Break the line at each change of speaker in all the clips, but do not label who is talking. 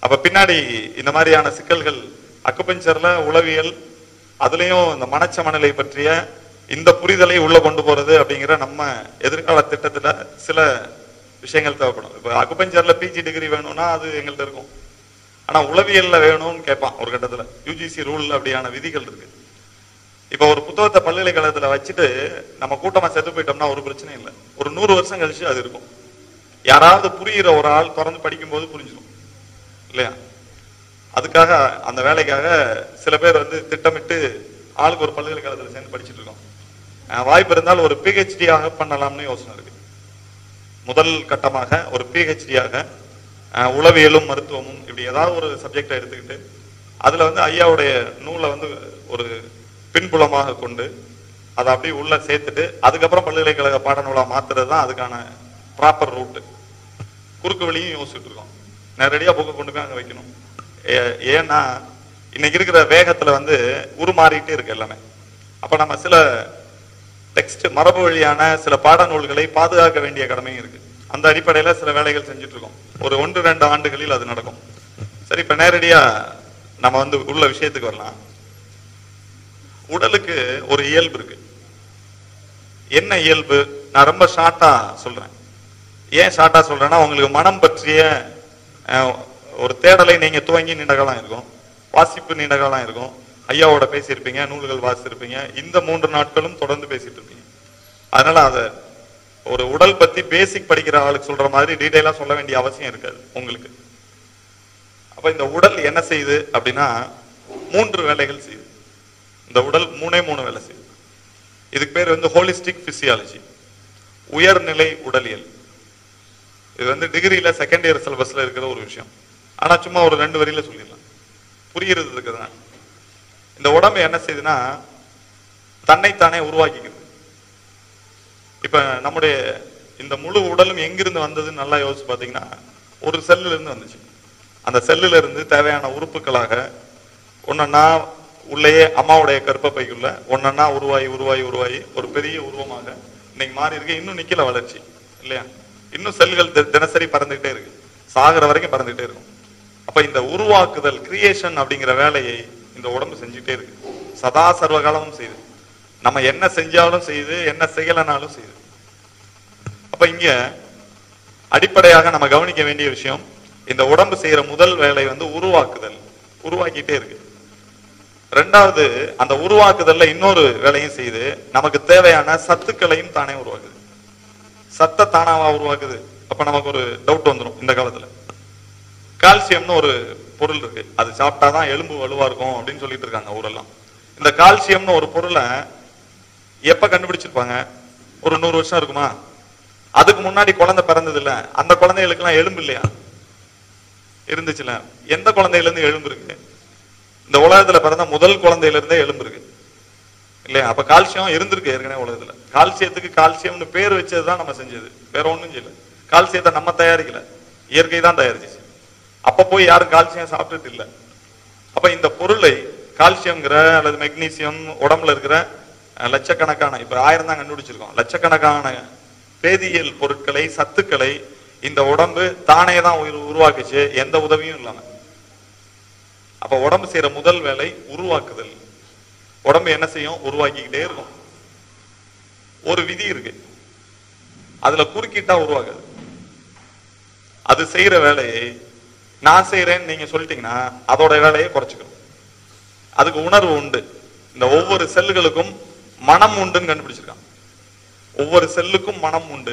அப்ப பின்னாடி இந்த மாதிரியான சிக்கல்கள் அக்குபஞ்சர்ல உளவியல் அதுலயும் இந்த மனச்சமநிலை பற்றிய இந்த புரிதலை உள்ள கொண்டு போறது அப்படிங்கிற நம்ம எதிர்கால திட்டத்துல சில விஷயங்கள் தேவைப்படும் இப்ப அக்குபஞ்சர்ல பிஜி டிகிரி வேணும்னா அது எங்கள்ட்ட இருக்கும் ஆனா உளவியல்ல வேணும்னு கேட்பான் ஒரு கட்டத்துல யூஜிசி ரூல் அப்படியான விதிகள் இருக்கு இப்ப ஒரு புத்தகத்தை பல்கலைக்கழகத்துல வச்சுட்டு நம்ம கூட்டமா செத்து போயிட்டோம்னா ஒரு பிரச்சனையும் இல்லை ஒரு நூறு வருஷம் கழிச்சு அது இருக்கும் யாராவது புரியிற ஒரு ஆள் திறந்து படிக்கும்போது புரிஞ்சிடும் இல்லையா அதுக்காக அந்த வேலைக்காக சில பேர் வந்து திட்டமிட்டு ஆளுக்கு ஒரு பல்கலைக்கழகத்துல சேர்ந்து படிச்சுட்டு இருக்கோம் அஹ் வாய்ப்பு இருந்தால் ஒரு பிஹெச்டியாக பண்ணலாம்னு யோசனை இருக்கு முதல் கட்டமாக ஒரு பிஹெச்டியாக உளவியலும் மருத்துவமும் இப்படி ஏதாவது ஒரு சப்ஜெக்டை எடுத்துக்கிட்டு அதுல வந்து ஐயாவுடைய நூலை வந்து ஒரு பின்புலமாக கொண்டு அதை அப்படியே உள்ள சேர்த்துட்டு அதுக்கப்புறம் பல்கலைக்கழக பாடநூலா மாத்துறது தான் அதுக்கான ப்ராப்பர் ரூட்டு குறுக்கு வழியும் யோசிச்சுட்டு இருக்கோம் நேரடியா புக்கை கொண்டு போய் அங்க வைக்கணும் ஏ- ஏன்னா இன்னைக்கு இருக்கிற வேகத்துல வந்து உருமாறிட்டே இருக்கு எல்லாமே அப்ப நம்ம சில டெக்ஸ்ட் மரபு வழியான சில பாடநூல்களை பாதுகாக்க வேண்டிய கடமையும் இருக்கு அந்த அடிப்படையில சில வேலைகள் செஞ்சுட்டு இருக்கோம் ஒரு ஒன்று ரெண்டு ஆண்டுகளில் அது நடக்கும் சரி இப்ப நேரடியா நம்ம வந்து உள்ள விஷயத்துக்கு வரலாம் உடலுக்கு ஒரு இயல்பு இருக்கு என்ன இயல்பு நான் ரொம்ப ஷார்ட்டா சொல்றேன் ஏன் ஷார்ட்டா சொல்றேன்னா உங்களுக்கு மனம் பற்றிய அஹ், ஒரு தேடலை நீங்க துவங்கி நீண்ட காலம் இருக்கும் வாசிப்பு நீண்ட காலம் இருக்கும் ஐயாவோட பேசியிருப்பீங்க நூல்கள் வாசிச்சிருப்பீங்க இந்த மூன்று நாட்களும் தொடர்ந்து பேசிட்டு இருப்பீங்க அதனால அத ஒரு உடல் பத்தி பேசிக் படிக்கிற ஆளுக்கு சொல்ற மாதிரி டீடைலா சொல்ல வேண்டிய அவசியம் இருக்காது உங்களுக்கு அப்ப இந்த உடல் என்ன செய்யுது அப்படின்னா மூன்று வேலைகள் செய்யுது இந்த உடல் மூணே மூணு வேலை செய்யுது இதுக்கு பேர் வந்து ஹோலிஸ்டிக் பிசியாலஜி உயர்நிலை உடலியல் இது வந்து டிகிரியில செகண்ட் இயர் சிலபஸ்ல இருக்கிற ஒரு விஷயம் ஆனா சும்மா ஒரு ரெண்டு வரியில சொல்லிடலாம் புரிகிறது இருக்குதுன்னா இந்த உடம்பு என்ன செய்யுதுன்னா தன்னைத்தானே உருவாக்கிக்கிறது இப்ப நம்முடைய இந்த முழு உடலும் எங்கிருந்து வந்ததுன்னு நல்லா யோசிச்சு பாத்தீங்கன்னா ஒரு செல்லுல இருந்து வந்துச்சு அந்த செல்லுல இருந்து தேவையான உறுப்புகளாக ஒன்னொன்னா உள்ளேயே அம்மாவுடைய கர்ப்பப்பைக்குள்ள ஒன்னொன்னா உருவாகி உருவாகி உருவாகி ஒரு பெரிய உருவமாக இன்னைக்கு மாறி இருக்கு இன்னும் நிக்கல வளர்ச்சி இல்லையா இன்னும் செல்கள் தி- தினசரி பறந்துகிட்டே இருக்கு சாகுற வரைக்கும் பறந்துகிட்டே இருக்கும் அப்ப இந்த உருவாக்குதல் கிரியேஷன் அப்படிங்கிற வேலையை இந்த உடம்பு செஞ்சுட்டே இருக்கு சதா சர்வகாலமும் செய்யுது நம்ம என்ன செஞ்சாலும் செய்யுது என்ன செய்யலைனாலும் செய்யுது அப்ப இங்க அடிப்படையாக நம்ம கவனிக்க வேண்டிய விஷயம் இந்த உடம்பு செய்யற முதல் வேலை வந்து உருவாக்குதல் உருவாக்கிட்டே இருக்கு ரெண்டாவது அந்த உருவாக்குதல்ல இன்னொரு வேலையும் செய்யுது நமக்கு தேவையான சத்துக்களையும் தானே உருவாக்குது சத்தை தானாவா உருவாக்குது அப்ப நமக்கு ஒரு டவுட் வந்துடும் இந்த காலத்துல கால்சியம்னு ஒரு பொருள் இருக்கு அது சாப்பிட்டாதான் எலும்பு வலுவா இருக்கும் அப்படின்னு சொல்லிட்டு இருக்காங்க ஊரெல்லாம் இந்த கால்சியம்னு ஒரு பொருளை எப்ப கண்டுபிடிச்சிருப்பாங்க ஒரு நூறு வருஷம் இருக்குமா அதுக்கு முன்னாடி குழந்தை பிறந்தது இல்ல அந்த குழந்தைகளுக்கு எல்லாம் எலும்பு இல்லையா இருந்துச்சுல எந்த குழந்தையில இருந்து எலும்பு இருக்கு இந்த உலகத்துல பிறந்த முதல் குழந்தையில இருந்தே எலும்பு இருக்கு இல்லையா அப்ப கால்சியம் இருந்திருக்கு ஏற்கனவே உலகத்துல கால்சியத்துக்கு கால்சியம்னு பேர் வச்சதுதான் நம்ம செஞ்சது வேற ஒண்ணும் செய்யல கால்சியத்தை நம்ம தயாரிக்கல இயற்கை தான் தயாரிச்சிச்சு அப்ப போய் யாரும் கால்சியம் சாப்பிட்டுட்டு இல்ல அப்ப இந்த பொருளை கால்சியம்ங்கிற அல்லது மெக்னீசியம் உடம்புல இருக்கிற அஹ், லட்சக்கணக்கான இப்ப ஆயிரம் தான் கண்டுபிடிச்சிருக்கோம் லட்சக்கணக்கான வேதியியல் பொருட்களை சத்துக்களை இந்த உடம்பு தானே தான் உரு- உருவாக்குச்சு எந்த உதவியும் இல்லாம அப்ப உடம்பு செய்யற முதல் வேலை உருவாக்குதல் உடம்பு என்ன செய்யும் உருவாக்கிக்கிட்டே இருக்கும் ஒரு விதி இருக்கு அதுல குறுக்கிட்டா உருவாகாது அது செய்யற வேலையை நான் செய்யறேன்னு நீங்க சொல்லிட்டீங்கன்னா அதோட வேலையை குறைச்சிக்கணும் அதுக்கு உணர்வு உண்டு இந்த ஒவ்வொரு செல்லுகளுக்கும் மனம் உண்டுன்னு கண்டுபிடிச்சிருக்கான் ஒவ்வொரு செல்லுக்கும் மனம் உண்டு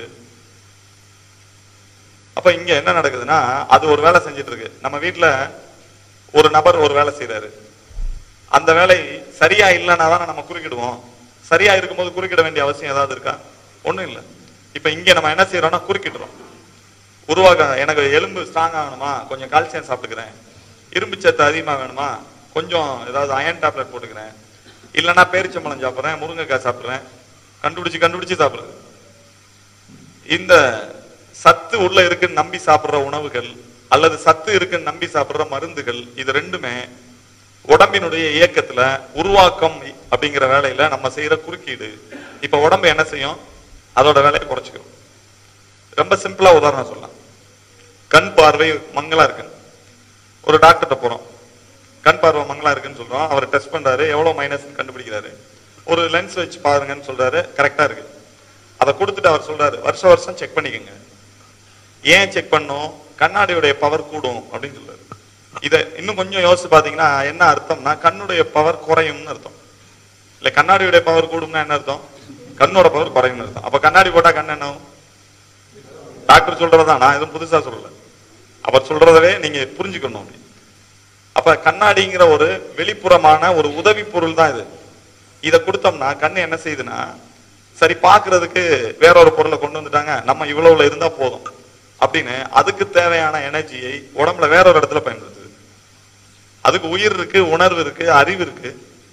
அப்ப இங்க என்ன நடக்குதுன்னா அது ஒரு வேலை செஞ்சுட்டு இருக்கு நம்ம வீட்ல ஒரு நபர் ஒரு வேலை செய்யறாரு அந்த வேலை சரியா இல்லைன்னா தானே நம்ம குறுக்கிடுவோம் சரியா இருக்கும்போது குறுக்கிட வேண்டிய அவசியம் ஏதாவது இருக்கா ஒண்ணும் இல்ல இப்ப இங்க நம்ம என்ன செய்யறோம்னா குறுக்கிடுறோம் உருவாக்க எனக்கு எலும்பு ஸ்ட்ராங் ஆகணுமா கொஞ்சம் கால்சியம் சாப்பிட்டுக்கிறேன் இரும்பு சத்து அதிகமா வேணுமா கொஞ்சம் ஏதாவது அயன் டேப்லெட் போட்டுக்கிறேன் இல்லைன்னா பேரிச்சம்பழம் சாப்பிட்றேன் முருங்கைக்காய் சாப்பிட்றேன் கண்டுபிடிச்சு கண்டுபிடிச்சு சாப்பிடுறது இந்த சத்து உள்ள இருக்குன்னு நம்பி சாப்பிடுற உணவுகள் அல்லது சத்து இருக்குன்னு நம்பி சாப்பிடுற மருந்துகள் இது ரெண்டுமே உடம்பினுடைய இயக்கத்துல உருவாக்கம் அப்படிங்கிற வேலையில நம்ம செய்யற குறுக்கீடு இப்ப உடம்பு என்ன செய்யும் அதோட வேலையை குறைச்சிக்கும் ரொம்ப சிம்பிளா உதாரணம் சொல்லலாம் கண் பார்வை மங்களா இருக்கு ஒரு டாக்டர்கிட்ட போறோம் கண் பார்வை மங்களா இருக்குன்னு சொல்றோம் அவர் டெஸ்ட் பண்றாரு எவ்வளவு மைனஸ் கண்டுபிடிக்கிறாரு ஒரு லென்ஸ் வச்சு பாருங்கன்னு சொல்றாரு கரெக்டா இருக்கு அதை கொடுத்துட்டு அவர் சொல்றாரு வருஷம் வருஷம் செக் பண்ணிக்கோங்க ஏன் செக் பண்ணும் கண்ணாடியுடைய பவர் கூடும் அப்படின்னு சொல்றாரு இத இன்னும் கொஞ்சம் யோசிச்சு பாத்தீங்கன்னா என்ன அர்த்தம்னா கண்ணுடைய பவர் குறையும்னு அர்த்தம் இல்ல கண்ணாடியுடைய பவர் கூடும்னா என்ன அர்த்தம் கண்ணோட பவர் குறையும்னு அர்த்தம் அப்ப கண்ணாடி போட்டா கண் என்ன ஆகும்? டாக்டர் சொல்றதா நான் எதுவும் புதுசா சொல்லல அவர் சொல்றதவே நீங்க புரிஞ்சுக்கணும் அப்படி அப்ப கண்ணாடிங்கிற ஒரு வெளிப்புறமான ஒரு உதவி பொருள் தான் இது இத கொடுத்தோம்னா கண்ணு என்ன செய்யுதுன்னா சரி பாக்குறதுக்கு வேற ஒரு பொருளை கொண்டு வந்துட்டாங்க நம்ம இவ்வளவுல இருந்தா போதும் அப்படின்னு அதுக்கு தேவையான எனர்ஜியை உடம்புல வேற ஒரு இடத்துல பயன்படுத்துது அதுக்கு உயிர் இருக்கு உணர்வு இருக்கு அறிவு இருக்கு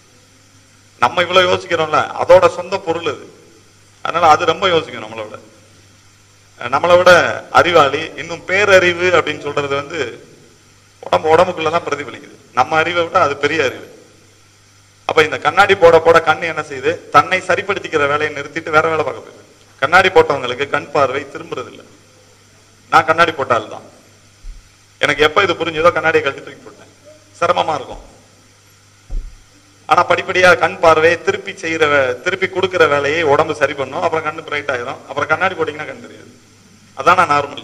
நம்ம இவ்வளவு யோசிக்கிறோம்ல அதோட சொந்த பொருள் அது அதனால அது ரொம்ப யோசிக்கும் நம்மளை விட நம்மளை விட அறிவாளி இன்னும் பேரறிவு அப்படின்னு சொல்றது வந்து உடம்பு உடம்புக்குள்ளதான் பிரதிபலிக்குது நம்ம அறிவை விட அது பெரிய அறிவு அப்ப இந்த கண்ணாடி போட போட கண் என்ன செய்யுது தன்னை சரிப்படுத்திக்கிற வேலையை நிறுத்திட்டு வேற வேலை பார்க்க போகுது கண்ணாடி போட்டவங்களுக்கு கண் பார்வை திரும்புறது இல்ல நான் கண்ணாடி போட்டால் தான் எனக்கு எப்ப இது புரிஞ்சதோ கண்ணாடியை கழட்டி தூக்கி போட்டேன் சிரமமா இருக்கும் ஆனா படிப்படியா கண் பார்வையை திருப்பி செய்யற வே- திருப்பி கொடுக்கிற வேலையை உடம்பு சரி பண்ணும் அப்புறம் கண்ணு பிரைட் ஆயிரும் அப்புறம் கண்ணாடி போட்டீங்கன்னா கண் தெரியாது அதான் நார்மல்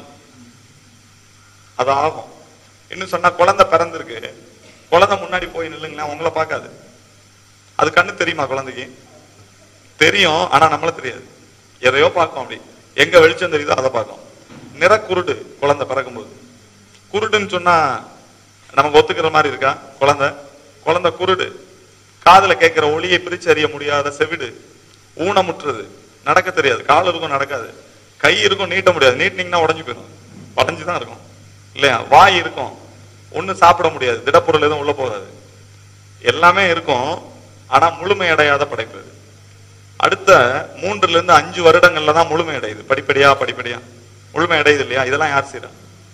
அது ஆகும் இன்னும் சொன்னா குழந்தை பிறந்திருக்கு குழந்தை முன்னாடி போய் நில்லுங்களேன் உங்களை பார்க்காது அது கண்ணு தெரியுமா குழந்தைக்கு தெரியும் ஆனா நம்மள தெரியாது எதையோ பார்க்கும் அப்படி எங்க வெளிச்சம் தெரியுதோ அதை பார்க்கும் நிறக்குருடு குழந்தை பிறக்கும்போது குருடுன்னு சொன்னா நமக்கு ஒத்துக்கிற மாதிரி இருக்கா குழந்தை குழந்தை குருடு காதுல கேட்கிற ஒளியை பிரிச்சு அறிய முடியாத செவிடு ஊனமுற்றது நடக்க தெரியாது கால் இருக்கும் நடக்காது கை இருக்கும் நீட்ட முடியாது நீட்டினீங்கன்னா உடைஞ்சு போயிடும் உடஞ்சு தான் இருக்கும் இல்லையா வாய் இருக்கும் ஒண்ணும் சாப்பிட முடியாது திடப்பொருள் எதுவும் உள்ள போகாது எல்லாமே இருக்கும் ஆனா முழுமை அடையாத படைப்பு இது. அடுத்த மூன்றுல இருந்து அஞ்சு வருடங்கள்ல தான் முழுமை அடையுது படிப்படியா படிப்படியா முழுமை அடையுது இல்லையா இதெல்லாம் யார் செய்யறா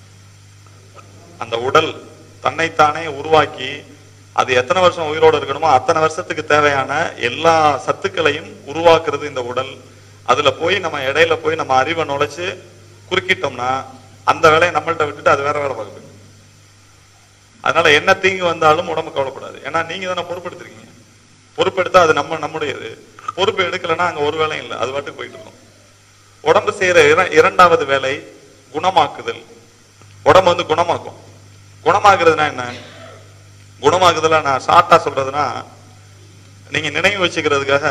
அந்த உடல் தன்னைத்தானே உருவாக்கி அது எத்தனை வருஷம் உயிரோடு இருக்கணுமோ அத்தனை வருஷத்துக்கு தேவையான எல்லா சத்துக்களையும் உருவாக்குறது இந்த உடல் அதுல போய் நம்ம இடையில போய் நம்ம அறிவை நுழைச்சு குறுக்கிட்டோம்னா அந்த வேலையை நம்மள்ட்ட விட்டுட்டு அது வேற வேலை பார்க்குது அதனால என்ன தீங்கு வந்தாலும் உடம்பு கவலைப்படாது ஏன்னா நீங்க தானே பொறுப்பெடுத்திருக்கீங்க பொறுப்பெடுத்தா அது நம்ம நம்முடையது பொறுப்பு எடுக்கலைன்னா அங்க ஒரு வேலையும் இல்லை அது பாட்டுக்கு போயிட்டு இருக்கும் உடம்பு செய்யற இர- இரண்டாவது வேலை குணமாக்குதல் உடம்பு வந்து குணமாக்கும் குணமாக்குறதுனா என்ன குணமாக்குதல நான் ஷார்ட்டா சொல்றதுன்னா நீங்க நினைவு வச்சுக்கிறதுக்காக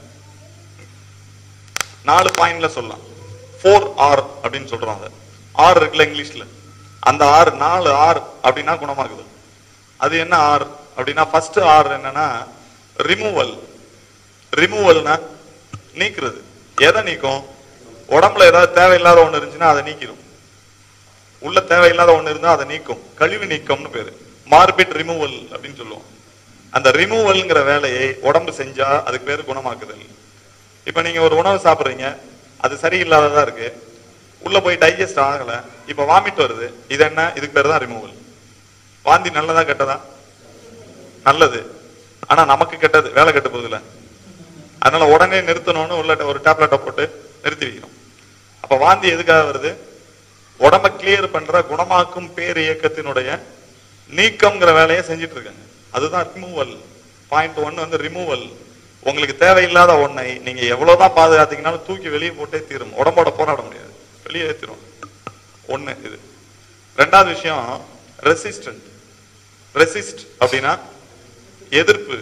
நாலு பாயிண்ட்ல சொல்லலாம் ஃபோர் ஆர் அப்படின்னு சொல்றோம் அதை ஆர் இருக்குல்ல இங்கிலீஷ்ல அந்த ஆர் நாலு ஆர் அப்படின்னா குணமாக்குதல் அது என்ன ஆர் அப்படின்னா ஃபர்ஸ்ட் ஆர் என்னன்னா ரிமூவல் ரிமூவல்னா நீக்குறது எதை நீக்கும் உடம்புல ஏதாவது தேவையில்லாத ஒண்ணு இருந்துச்சுன்னா அதை நீக்கிடும் உள்ள தேவையில்லாத ஒண்ணு இருந்தா அதை நீக்கும் கழிவு நீக்கம்னு பேரு மார்பிட் ரிமூவல் அப்படின்னு சொல்லுவோம் அந்த ரிமூவல்ங்கிற வேலையை உடம்பு செஞ்சா அதுக்கு பேரு குணமாக்குதல் இப்ப நீங்க ஒரு உணவு சாப்பிடுறீங்க அது சரியில்லாததா இருக்கு உள்ள போய் டைஜஸ்ட் ஆகல இப்ப வாமிட் வருது இது என்ன இதுக்கு பேர் தான் ரிமூவல் வாந்தி நல்லதா கெட்டதா நல்லது ஆனா நமக்கு கெட்டது வேலை கெட்டு போகுதுல அதனால உடனே நிறுத்தணும்னு உள்ள ஒரு டேப்லெட்டை போட்டு நிறுத்தி வைக்கிறோம் அப்ப வாந்தி எதுக்காக வருது உடம்ப கிளியர் பண்ற குணமாக்கும் பேர் இயக்கத்தினுடைய நீக்கம்ங்கிற வேலையை செஞ்சுட்டு இருக்காங்க அதுதான் ரிமூவல் பாயிண்ட் ஒன் வந்து ரிமூவல் உங்களுக்கு தேவையில்லாத ஒன்னை நீங்க எவ்வளவுதான் பாதுகாத்தீங்கன்னாலும் தூக்கி வெளியே போட்டே தீரும் உடம்போட போராட முடியாது வெளியே ஏத்திரும் ஒண்ணு இது ரெண்டாவது விஷயம் ரெசிஸ்டன்ட் ரெசிஸ்ட் அப்படின்னா எதிர்ப்பு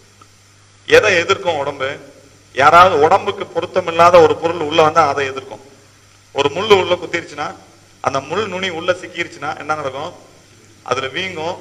எதை எதிர்க்கும் உடம்பு யாராவது உடம்புக்கு பொருத்தமில்லாத ஒரு பொருள் உள்ள வந்தா அதை எதிர்க்கும் ஒரு முள்ளு உள்ள குத்திருச்சுன்னா அந்த முள் நுனி உள்ள சிக்கிருச்சுன்னா என்ன நடக்கும் அதுல வீங்கும்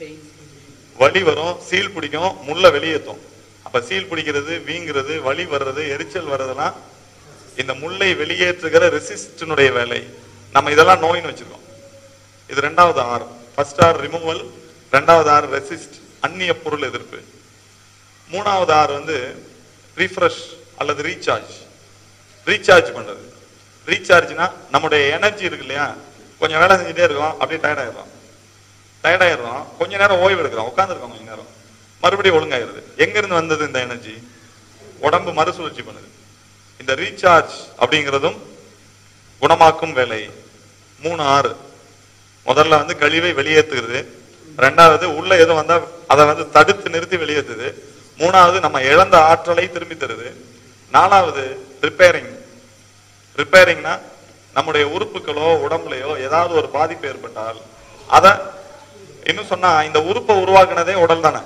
வலி வரும் சீல் பிடிக்கும் முள்ள வெளியேற்றும் அப்ப சீல் பிடிக்கிறது வீங்குறது வலி வர்றது எரிச்சல் வர்றதெல்லாம் இந்த முள்ளை வெளியேற்றுகிற ரெசிஸ்டனுடைய வேலை நம்ம இதெல்லாம் நோயின்னு வச்சிருக்கோம் இது ரெண்டாவது ஆர் ஃபர்ஸ்ட் ஆர் ரிமூவல் ரெண்டாவது ஆர் ரெசிஸ்ட் அந்நிய பொருள் எதிர்ப்பு மூணாவது ஆர் வந்து ரீஃப்ரெஷ் அல்லது ரீசார்ஜ் ரீசார்ஜ் பண்றது ரீசார்ஜ்னா நம்முடைய எனர்ஜி இருக்கு இல்லையா கொஞ்சம் வேலை செஞ்சுட்டே இருக்கோம் அப்படியே டயர்ட் ஆயிடுறோம் டயர்ட் ஆயிடுறோம் கொஞ்ச நேரம் ஓய்வு எடுக்கிறோம் உட்காந்துருக்கோம் கொஞ்ச நேரம் மறுபடியும் ஒழுங்காயிருது எங்க இருந்து வந்தது இந்த எனர்ஜி உடம்பு மறுசுழற்சி பண்ணுது இந்த ரீசார்ஜ் அப்படிங்கிறதும் குணமாக்கும் வேலை மூணு ஆறு முதல்ல வந்து கழிவை வெளியேற்றுகிறது ரெண்டாவது உள்ள எதுவும் வந்தா அதை வந்து தடுத்து நிறுத்தி வெளியேற்றுது மூணாவது நம்ம இழந்த ஆற்றலை திரும்பி தருது நாலாவது ரிப்பேரிங் ரிப்பேரிங்னா நம்முடைய உறுப்புகளோ உடம்புலையோ ஏதாவது ஒரு பாதிப்பு ஏற்பட்டால் அத இன்னும் சொன்னா இந்த உறுப்பை உருவாக்குனதே உடல் தானே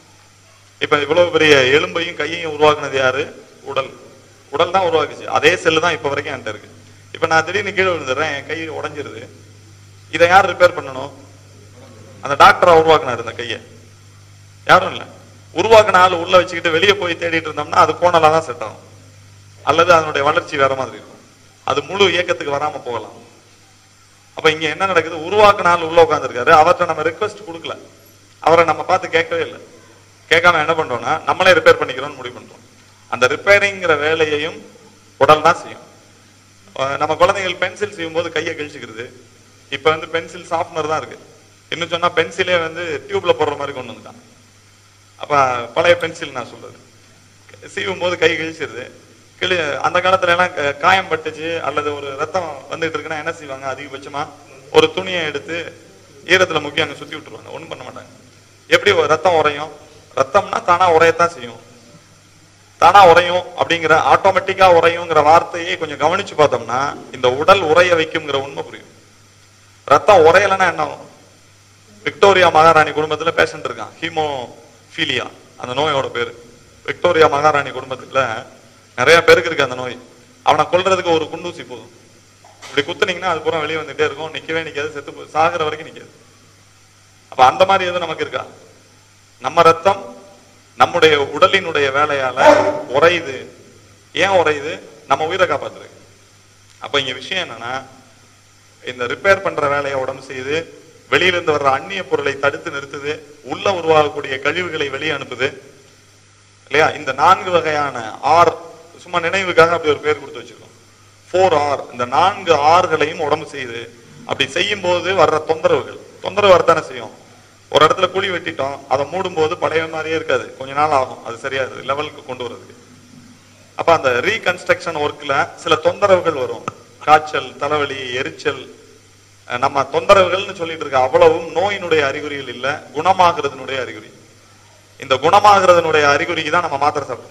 இப்ப இவ்வளவு பெரிய எலும்பையும் கையையும் உருவாக்குனது யாரு உடல் உடல் தான் உருவாக்குச்சு அதே செல்லு தான் இப்ப வரைக்கும் என்கிட்ட இருக்கு இப்ப நான் திடீர்னு கீழே விழுந்துடுறேன் என் கை உடைஞ்சிருது இதை யார் ரிப்பேர் பண்ணணும் அந்த டாக்டரா உருவாக்குனாரு இந்த கையை யாரும் இல்ல உருவாக்குன ஆள் உள்ள வச்சுக்கிட்டு வெளியே போய் தேடிட்டு இருந்தோம்னா அது கோணலா தான் செட் ஆகும் அல்லது அதனுடைய வளர்ச்சி வேற மாதிரி இருக்கும் அது முழு இயக்கத்துக்கு வராம போகலாம் அப்ப இங்க என்ன நடக்குது உருவாக்குன ஆள் உள்ள உட்காந்துருக்காரு அவர்கிட்ட நம்ம ரெக்வஸ்ட் கொடுக்கல அவரை நம்ம பார்த்து கேட்கவே இல்லை கேட்காம என்ன பண்றோம்னா நம்மளே ரிப்பேர் பண்ணிக்கிறோம்னு முடிவு பண்றோம் அந்த ரிப்பேரிங்கிற வேலையையும் உடல் தான் செய்யும் அஹ் நம்ம குழந்தைகள் பென்சில் செய்யும் போது கையை கிழிச்சுக்கிறது இப்ப வந்து பென்சில் சாஃப்ட்னர் தான் இருக்கு இன்னும் சொன்னா பென்சிலே வந்து டியூப்ல போடுற மாதிரி கொண்டு வந்துட்டான் அப்ப பழைய பென்சில் நான் சொல்றது சீவும் போது கை கிழிச்சிருது கிளி அந்த காலத்துல எல்லாம் க- காயம் பட்டுச்சு அல்லது ஒரு ரத்தம் வந்துட்டு இருக்குன்னா என்ன செய்வாங்க அதிகபட்சமா ஒரு துணியை எடுத்து ஈரத்துல முக்கி அங்க சுத்தி விட்டுருவாங்க ஒண்ணும் பண்ண மாட்டாங்க எப்படி ஒரு ரத்தம் உறையும் ரத்தம்னா தானா உரையத்தான் செய்யும் தானா உறையும் அப்படிங்கிற ஆட்டோமேட்டிக்கா உறையுங்கிற வார்த்தையை கொஞ்சம் கவனிச்சு பார்த்தோம்னா இந்த உடல் உறைய வைக்குங்கிற உண்மை புரியும் ரத்தம் உறையலைன்னா என்ன ஆகும் விக்டோரியா மகாராணி குடும்பத்துல பேஷண்ட் இருக்கான் ஹீமோஃபீலியா அந்த நோயோட பேரு விக்டோரியா மகாராணி குடும்பத்துல நிறைய பேருக்கு இருக்கு அந்த நோய் அவனை கொல்றதுக்கு ஒரு குண்டூசி போதும் இப்படி குத்துனீங்கன்னா அது பூரா வெளியே வந்துட்டே இருக்கும் நிக்கவே நிக்காது செத்து போ- சாகுற வரைக்கும் நிக்காது அப்ப அந்த மாதிரி எதுவும் நமக்கு இருக்கா நம்ம ரத்தம் நம்முடைய உடலினுடைய வேலையால உறையுது ஏன் உறையுது நம்ம உயிரை காப்பாத்துறது அப்ப இங்க விஷயம் என்னன்னா இந்த ரிப்பேர் பண்ற வேலையை உடம்பு செய்யுது வெளியில இருந்து வர்ற அந்நிய பொருளை தடுத்து நிறுத்துது உள்ள உருவாகக்கூடிய கழிவுகளை வெளியே அனுப்புது இல்லையா இந்த நான்கு வகையான ஆர் சும்மா நினைவுக்காக அப்படி ஒரு பேர் கொடுத்து வச்சிருக்கோம் ஃபோர் ஆர் இந்த நான்கு ஆறுகளையும் உடம்பு செய்யுது அப்படி செய்யும் போது வர்ற தொந்தரவுகள் தொந்தரவு வரத்தானே செய்யும் ஒரு இடத்துல குழி வெட்டிட்டோம் அதை மூடும் போது பழைய மாதிரியே இருக்காது கொஞ்ச நாள் ஆகும் அது சரியா லெவலுக்கு கொண்டு வர்றதுக்கு அப்ப அந்த ரீகன்ஸ்ட்ரக்ஷன் ஒர்க்ல சில தொந்தரவுகள் வரும் காய்ச்சல் தலைவலி எரிச்சல் அஹ் நம்ம தொந்தரவுகள்னு சொல்லிட்டு இருக்க அவ்வளவும் நோயினுடைய அறிகுறிகள் இல்ல குணமாகிறதுனுடைய அறிகுறி இந்த குணமாகிறதுனுடைய அறிகுறிக்கு தான் நம்ம மாத்திரை சாப்பிடுறோம்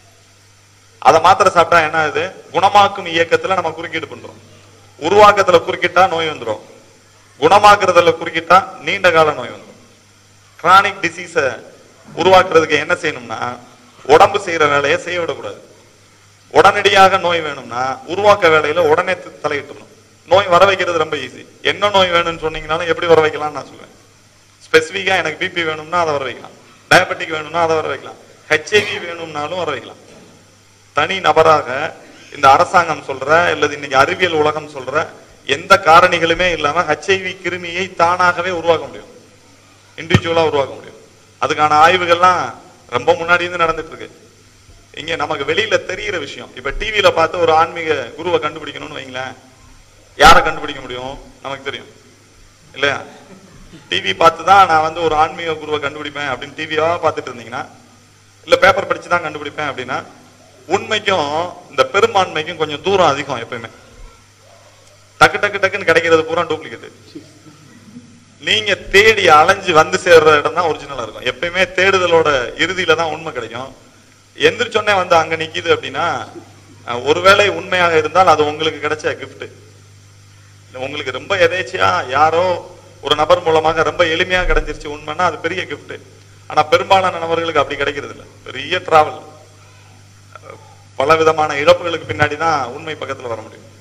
அதை மாத்திரை சாப்பிட்டா என்ன ஆகுது குணமாக்கும் இயக்கத்துல நம்ம குறுக்கீடு பண்றோம் உருவாக்கத்துல குறுக்கிட்டா நோய் வந்துடும் குணமாக்குறதுல குறுக்கிட்டா நீண்ட கால நோய் வந்துடும் கிரானிக் டிசீஸ உருவாக்குறதுக்கு என்ன செய்யணும்னா உடம்பு செய்யற வேலையை செய்ய விடக்கூடாது உடனடியாக நோய் வேணும்னா உருவாக்க வேலையில உடனே த- தலையிட்டணும் நோய் வர வைக்கிறது ரொம்ப ஈஸி என்ன நோய் வேணும்னு சொன்னீங்கனாலும் எப்படி வர வைக்கலாம்னு நான் சொல்லுவேன் ஸ்பெசிஃபிக்கா எனக்கு பிபி வேணும்னா அதை வர வைக்கலாம் டயபெட்டிக் வேணும்னா அதை வர வைக்கலாம் ஹெச்ஐவி வேணும்னாலும் வர வைக்கலாம் தனி நபராக இந்த அரசாங்கம் சொல்ற அல்லது இன்னைக்கு அறிவியல் உலகம் சொல்ற எந்த காரணிகளுமே இல்லாம ஹெச்ஐவி கிருமியை தானாகவே உருவாக்க முடியும் இண்டிவிஜுவலா உருவாக்க முடியும் அதுக்கான ஆய்வுகள்லாம் ரொம்ப முன்னாடி இருந்து நடந்துட்டு இருக்கு இங்க நமக்கு வெளியில தெரியிற விஷயம் இப்ப டிவியில பார்த்து ஒரு ஆன்மீக குருவை கண்டுபிடிக்கணும்னு வைங்களேன் யாரை கண்டுபிடிக்க முடியும் நமக்கு தெரியும் இல்லையா டிவி பார்த்து தான் நான் வந்து ஒரு ஆன்மீக குருவை கண்டுபிடிப்பேன் அப்படின்னு டிவியா பார்த்துட்டு இருந்தீங்கன்னா இல்ல பேப்பர் படிச்சு தான் கண்டுபிடிப்பேன் அப்படின்னா உண்மைக்கும் இந்த பெரும்பான்மைக்கும் கொஞ்சம் தூரம் அதிகம் எப்பயுமே டக்கு டக்கு டக்குன்னு கிடைக்கிறது பூரா டூப்ளிகேட் நீங்க தேடி அலைஞ்சு வந்து சேர்ற இடம் தான் ஒரிஜினலா இருக்கும் எப்பயுமே தேடுதலோட இறுதியில தான் உண்மை கிடைக்கும் எந்திரிச்சோன்னே வந்து அங்க நிக்குது அப்படின்னா அஹ், ஒருவேளை உண்மையாக இருந்தால் அது உங்களுக்கு கிடைச்ச கிஃப்ட் உங்களுக்கு ரொம்ப எதேச்சியா யாரோ ஒரு நபர் மூலமாக ரொம்ப எளிமையா கிடைச்சிருச்சு உண்மைன்னா அது பெரிய கிஃப்ட் ஆனா பெரும்பாலான நபர்களுக்கு அப்படி கிடைக்கிறது இல்ல பெரிய டிராவல் பல விதமான இழப்புகளுக்கு பின்னாடி தான் உண்மை பக்கத்துல வர முடியும்